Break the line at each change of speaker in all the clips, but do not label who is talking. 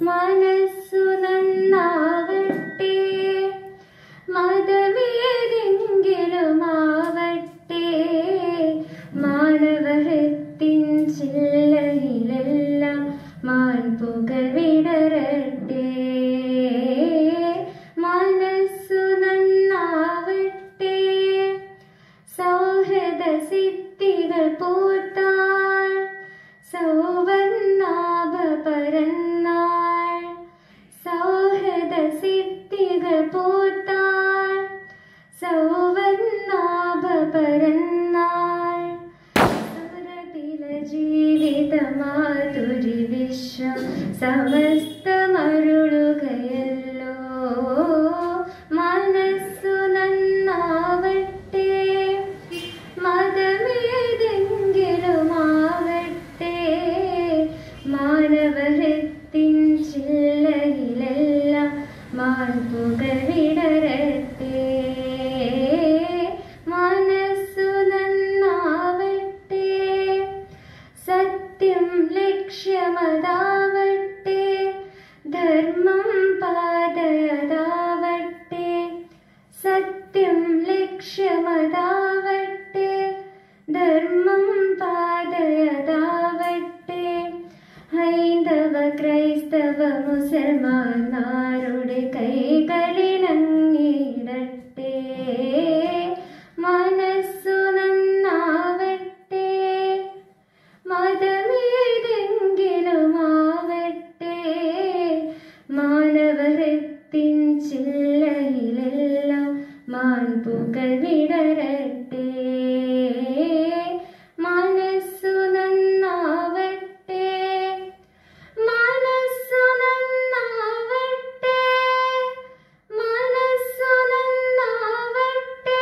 മനസ്സു നന്നാവട്ടെ മതമേതെങ്കിലുമാവട്ടെ മാനവഹത്തിൻ ചില്ലയിലെല്ലാം മാൻപുകൾ വിടരട്ടെ മനസ്സു നന്നാവട്ടെ സൗഹൃദ സിദ്ധികൾ പൂത്താൾ സൗവർണാഭ പരന്നാൾ സൗഹൃദ സിദ്ധികൾ പൂത്താൾ സൗവർണാഭ പരന്നാൾ സുരപില ജീവിതമാതുരി വിശ്വം സമസ്തമരുളുകയല്ലോ മനസ്സു നന്നാവട്ടെ മതമേതെങ്കിലുമാവട്ടെ മാനവഹത്തിൻ ചില്ലയിലെല്ലാം മാൻപുകൾ വിടരട്ടെ മനസ്സു നന്നാവട്ടെ സത്യം ലക്ഷ്യമതാവട്ടെ ധർമ്മം പാതയതാവട്ടെ സത്യം ലക്ഷ്യമതാവട്ടെ ധർമ്മം പാതയതാവട്ടെ ഹൈന്ദവ ക്രൈസ്തവ മുസൽമാന്മാരുടെ കൈകളിലങ്ങിടട്ടെ മനസ്സു നന്നാവട്ടെ മതമേതെങ്കിലുമാവട്ടെ മാനവഹത്തിൻ ചില്ലയിലെല്ലാം മാൻപുകൾ വിടരട്ടെ മനസ്സു നന്നാവട്ടെ മനസ്സു നന്നാവട്ടെ മനസ്സു നന്നാവട്ടെ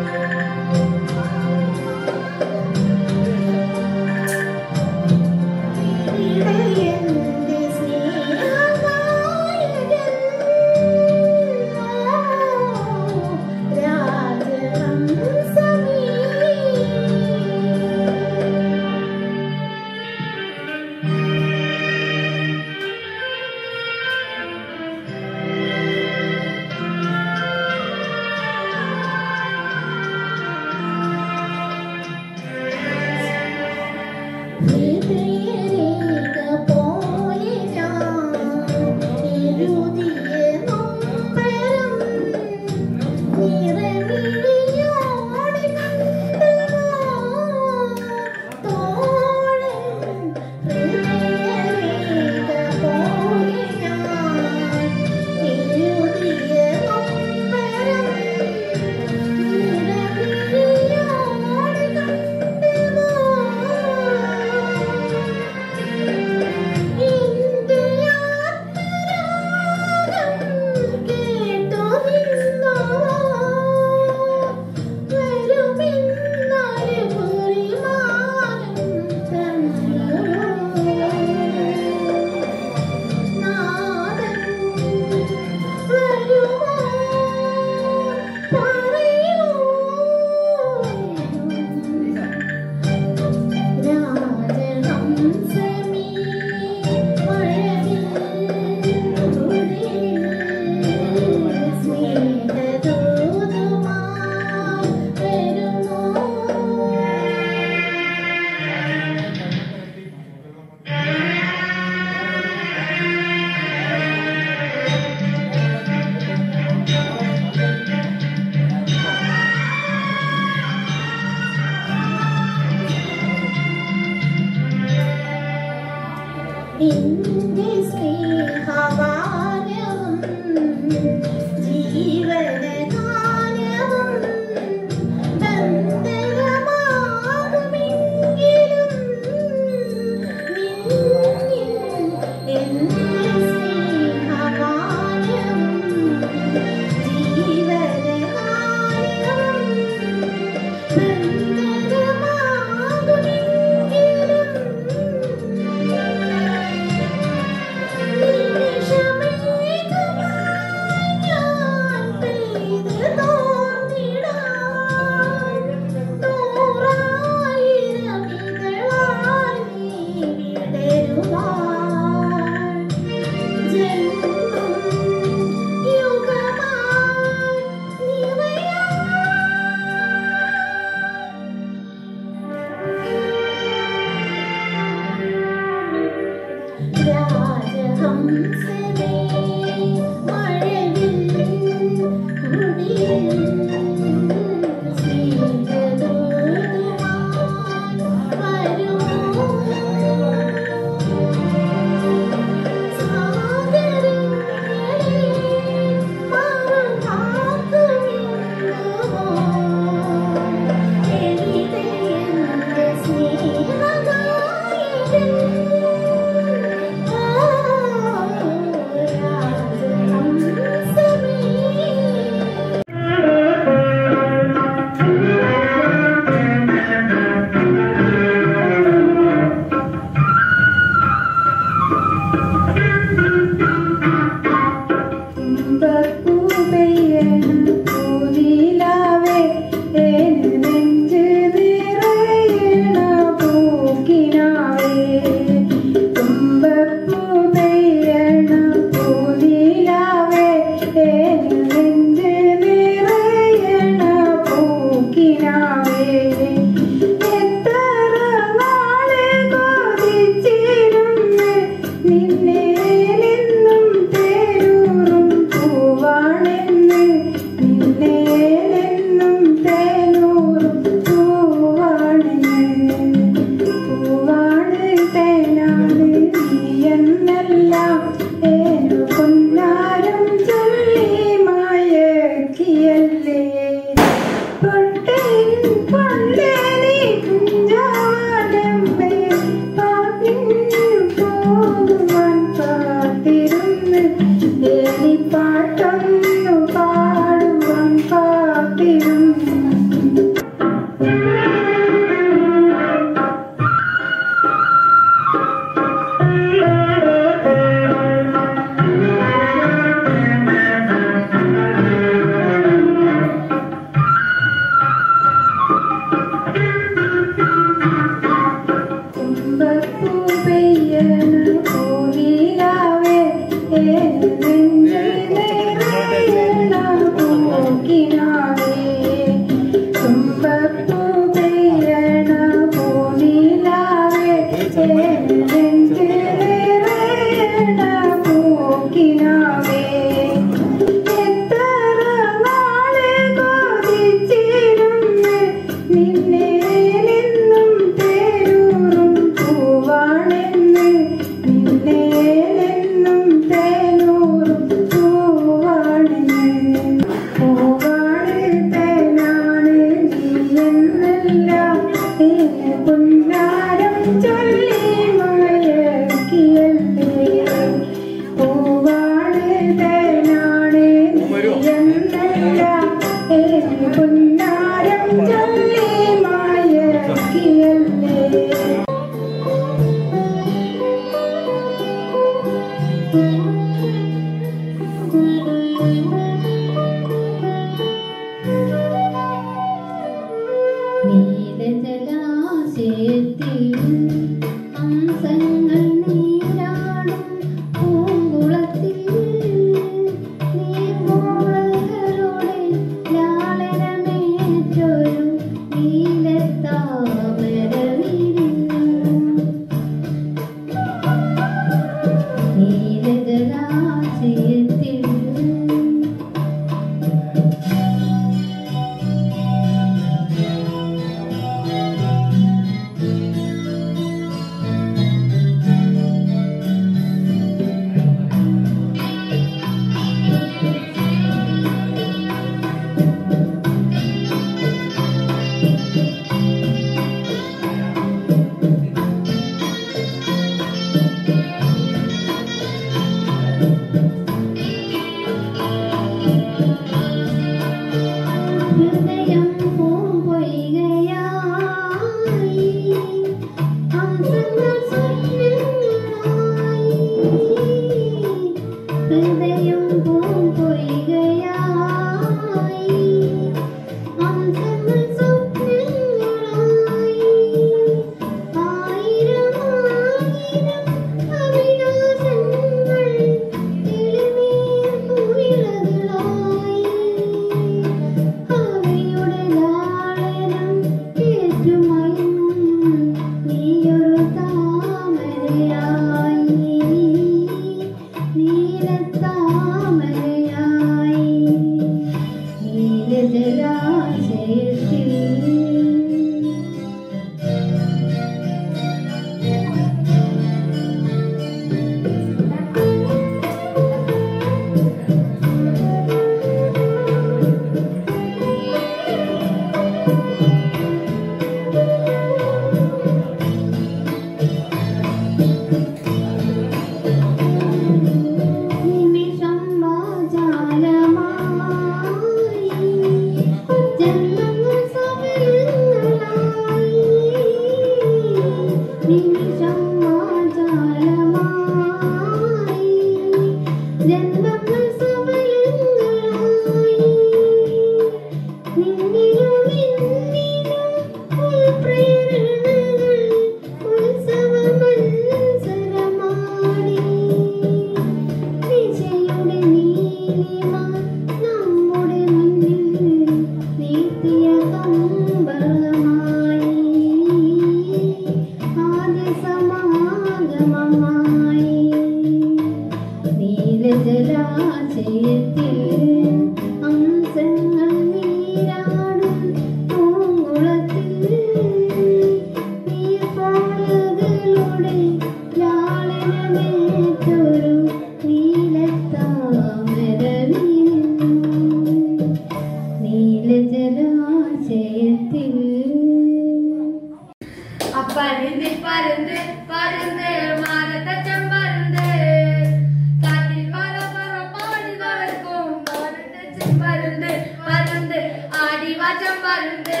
பருந்து பருந்து பருந்து மானத்தச்சம் பருந்து காட்டில் பர பர பாடி நடக்கும் மானத்தச்சம் பருந்து பருந்து ஆடி வாச்சம் பருந்து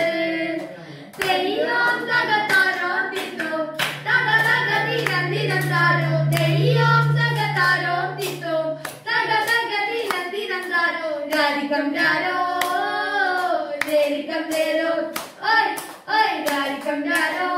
தெய்யம் தகத்தாரோ தித்தோ தக தக தினம் தினம் தாரோ தெய்யம் தகத்தாரோ தித்தோ தக தக தினம் தினம் தாரோ ஜாதிக்கம் ஜாரோ ஜேரிக்கம் ஜேரோ ஓய் ஓய் ஜாதிக்கம் ஜாரோ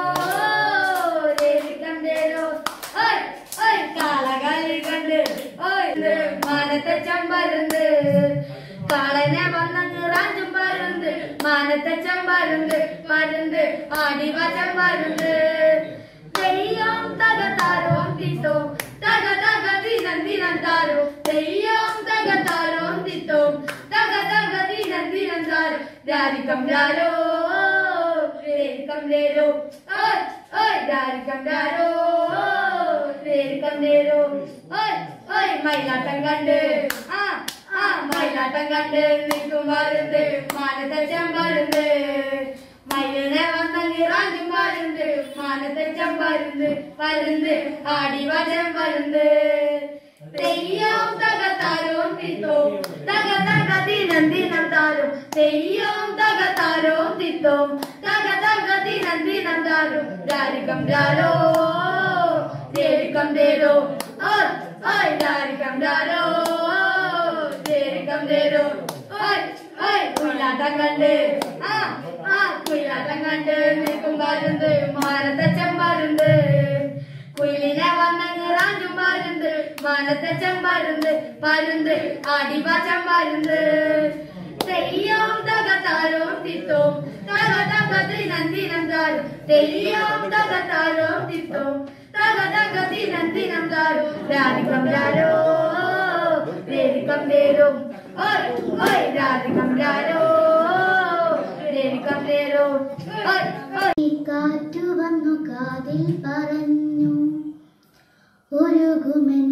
ஜேரிக்கம் ஜேரோ ஓய் ஓய் കാളകളി കണ്ട് ഓയ് മാനത്തെ ചമ്പരുന്ന് കാളനെ വന്നങ്ങ് റാഞ്ചും പരുന്ത് മാനത്തെ ചമ്പരുന്ത് പരുന്ത് ആടിവ ചമ്പരുന്ത് തെയ്യം തക താരോ തിത്തോ തക തക ദിനം ദിനം താരോ തെയ്യം തക താരോ തിത്തോ തക തക ദിനം ദിനം താരോ രാരിക്കം രാരോ രേരിക്കം രേരോ ഓയ് ഓയ് രാരിക്കം രാരോ രേരിക്കം രേരോ ഓയ് ഓയ് മയിലാട്ടം കണ്ട് ആ ആ മയിലാട്ടം കണ്ട് നിൽക്കും വരുന്നത് മാനത്തച്ചം വരുന്നത് മയിലിനെ വന്നങ്ങി റാഞ്ചും വരുന്നത് മാനത്തച്ചം വരുന്നത് വരുന്നത് ആടി വചം വരുന്നത് തെയ്യം തക താരോ തിത്തോ തക തക ദിനം ദിനം താരോ തെയ്യം തക താരോ തിത്തോ തക തക ദിനം ദിനം താരോ രാരികം രാരോ ദേരികം ദേരോ ഓയ് ഓയ് രാരികം രാരോ ദേരികം ദേരോ ഓയ് ഓയ് കുയിലാട്ടം കണ്ട് ആ ആ കുയിലാട്ടം കണ്ട് നിൽക്കും വരുന്നത് മാനത്തച്ചം വരുന്നത് കുയിലിനെ വന്നങ്ങ് റാഞ്ചും പരുന്ത് മാനത്തച്ചം പരുന്ത് പരുന്ത് അടിവാച്ചം പരുന്ത് തെയ്യം തക താരോ തിത്തോ തക തക ദിനം ദിനം താരോ തെയ്യം തക താരോ തിത്തോ തക തക ദിനം ദിനം താരോ രാധികം രാരോ രേരികം രേരോ ഓയ് ഓയ് രാധികം രാരോ രേരികം രേരോ ഓയ് ഓയ്
കാറ്റു വന്നു കാതിൽ പറഞ്ഞു ഒരുകുമെൻ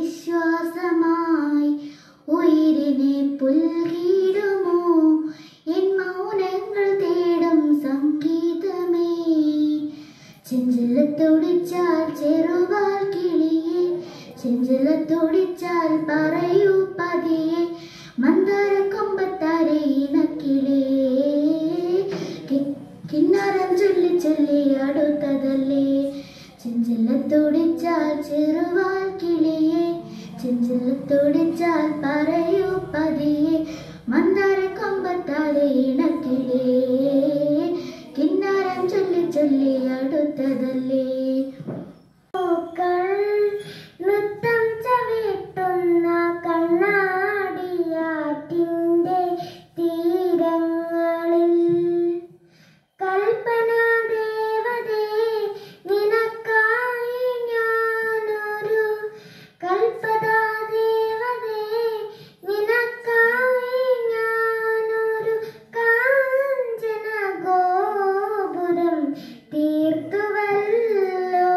വിശ്വാസമായി ഉയിരിനെ പുൽകിടുമോ എൻ മൗനങ്ങൾ തേടും സംഗീതമേ ചെഞ്ചലത്തൊടിച്ചാൽ ചെറുവാൽ കിളിയെ ചെഞ്ചലത്തൊടിച്ചാൽ പറയൂ പതിയെ മന്ദാര കൊമ്പത്താരെ ഇണക്കിളേ കി- കിന്നാരം ചൊല്ലി ചൊല്ലി അടുത്തതല്ലേ ചെഞ്ചലത്തൊടിച്ചാൽ ചെറുവാൽ കിളിയെ ചെഞ്ചലത്തൊടിച്ചാൽ പറയൂ പതിയെ മന്ദാര കൊമ്പത്താരെ ഇണക്കിളേ കിന്നാരം ചൊല്ലി ചൊല്ലി അടുത്തതല്ലേ പൂക്കൾ നൃത്തം ചവിട്ടുന്ന കണ്ണാടിയാറ്റിൻ്റെ തീരങ്ങളിൽ കൽപ്പന ദേവതേ നിനക്കായി ഞാനൊരു കൽപ്പതാ ദേവതേ നിനക്കായി ഞാനൊരു കാഞ്ചന ഗോപുരം തീർത്തുവല്ലോ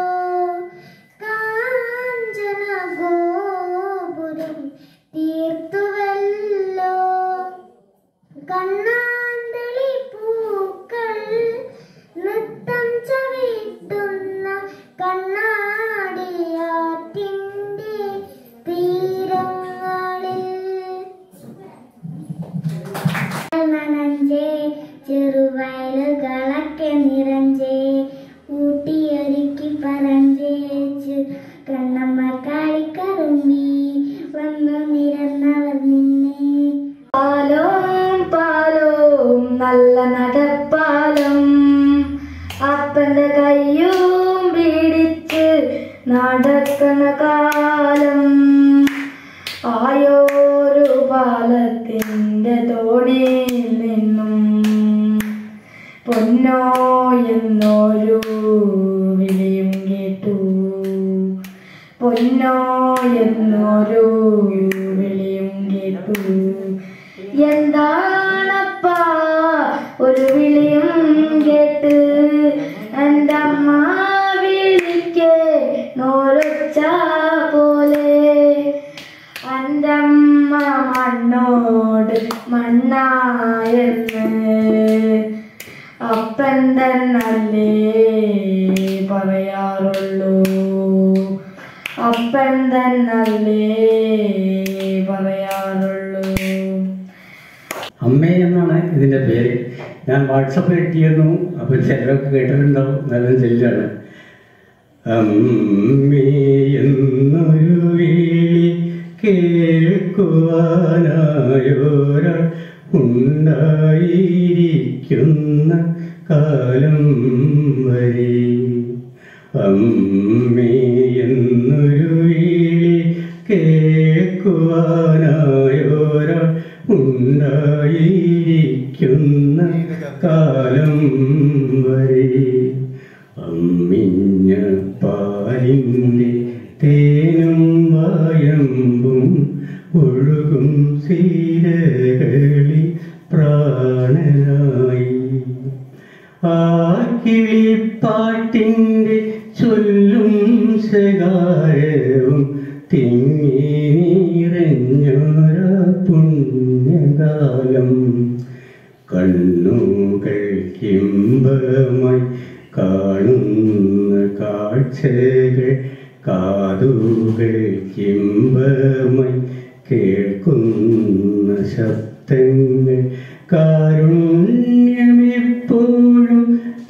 കാഞ്ചന ഗോപുരം തീർത്തുവല്ലോ കണ്ണാന്തളി പൂക്കൾ നൃത്തം ചവിട്ടുന്ന കണ്ണാടിയാറ്റിൻ്റെ തീരങ്ങളിൽ നനഞ്ചേ ചെറുവയലുകളൊക്കെ നിറഞ്ചേ ഊട്ടിയൊരുക്കി പറഞ്ചേച്ചു കണ്ണമ്മ കാളിക്കറുമ്പി വന്നു നിരന്നവർ നിന്നെ
പാലോം പാലോം നല്ല നടപ്പാലം അപ്പന്റെ കയ്യും പിടിച്ച് നടക്കണ കാലം ആയോരു പാലത്തിന്റെ തോണിയിൽ നിന്നും പൊന്നോ എന്നൊരു വിളിയും കേട്ടു പൊന്നോ എന്നൊരു വിളിയും കേട്ടു എന്താണപ്പാ ഒരു വിളിയും കേട്ട് എൻ്റെ അമ്മ വിളിക്കേ നോരൊച്ച പോലെ എൻ്റെ അമ്മ മണ്ണോട് മണ്ണായെന്ന് അപ്പൻ തന്നല്ലേ
അപ്പൻ തന്നല്ലേ പറയാറുള്ളൂ
അമ്മേ എന്നാണ് ഇതിൻ്റെ പേര് ഞാൻ വാട്സപ്പിൽ ഇട്ടിരുന്നു അപ്പോൾ ചിലരൊക്കെ കേട്ടിട്ടുണ്ടാവും നല്ല ചെല്ലാണ് അമ്മേ എന്നൊരു വിളി കേൾക്കുവാനായൊരാൾ ഉണ്ടായിരിക്കുന്ന കാലം വരെ അമ്മേ എന്നൊരു വിളി കേൾക്കുവാനായൊരാൾ ഉണ്ടായിരിക്കുന്ന കാലം വരെ അമ്മിഞ്ഞ പാലിൻ്റെ തേനും വായമ്പും ഒഴുകും സീരകളി പ്രാണനായി ആ കിളിപ്പാട്ടിൻ്റെ ചൊല്ലും ശകാരവും തിങ്ങി നിറഞ്ഞൊര പുണ്യകാലം കണ്ണുകൾക്കിമ്പമായി കാണുന്ന കാഴ്ചകൾ കാതുകൾക്കിമ്പമായി കേൾക്കുന്ന ശബ്ദങ്ങൾ കാരുണ്യമെപ്പോഴും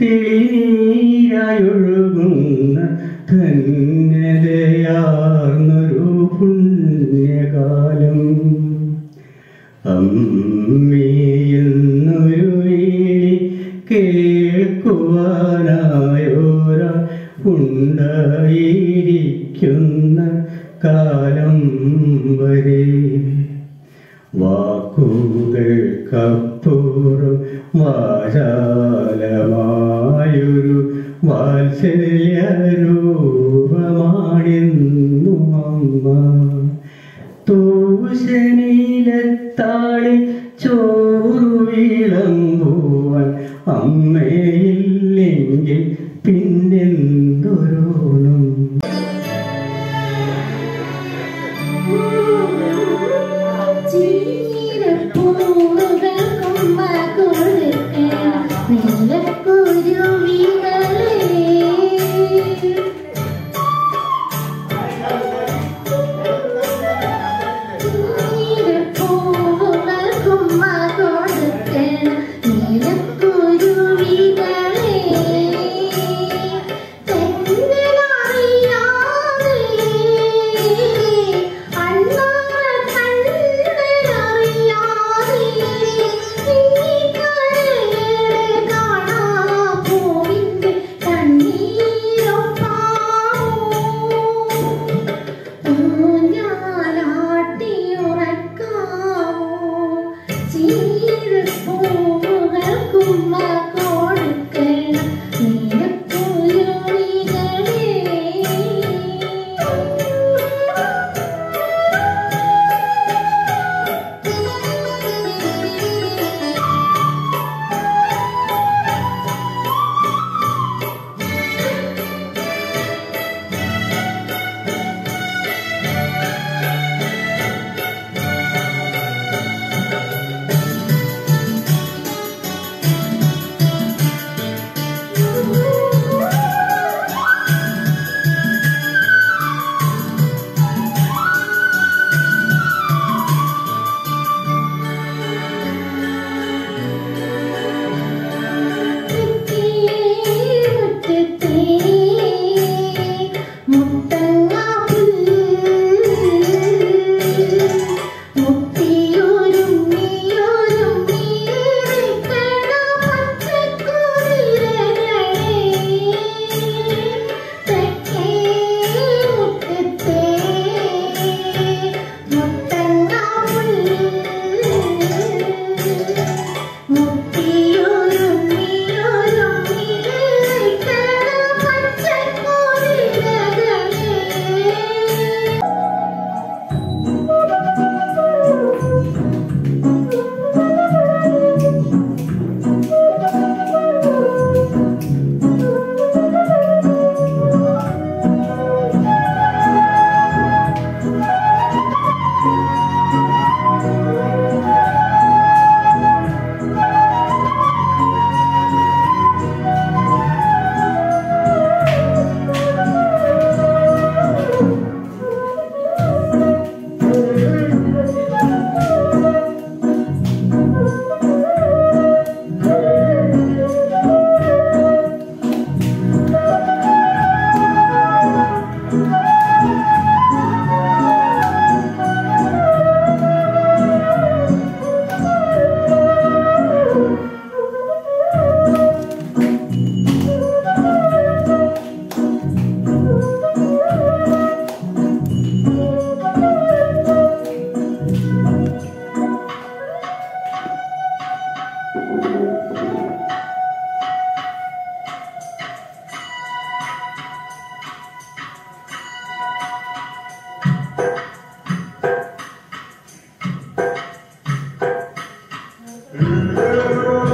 തെളിനീരായൊഴുകുന്ന ധന്യതയാർന്നൊരു പുണ്യകാലം അമ്മയെന്നൊരു വിളി കേൾക്കുവാനായോരാ ഉണ്ടായിരിക്കുന്ന കാലം വരെ വാക്കുകൾക്കപ്പുറം വാചാലമായൊരു വാത്സല്യരൂപമാണെന്നു അമ്മ തൂശനിലെത്താളിൽ ചോറു വിളമ്പുവാൻ അമ്മയില്ലെങ്കിൽ പിന്നെന്തൊരോണം
നീലക്കുരുവികളെ
Thank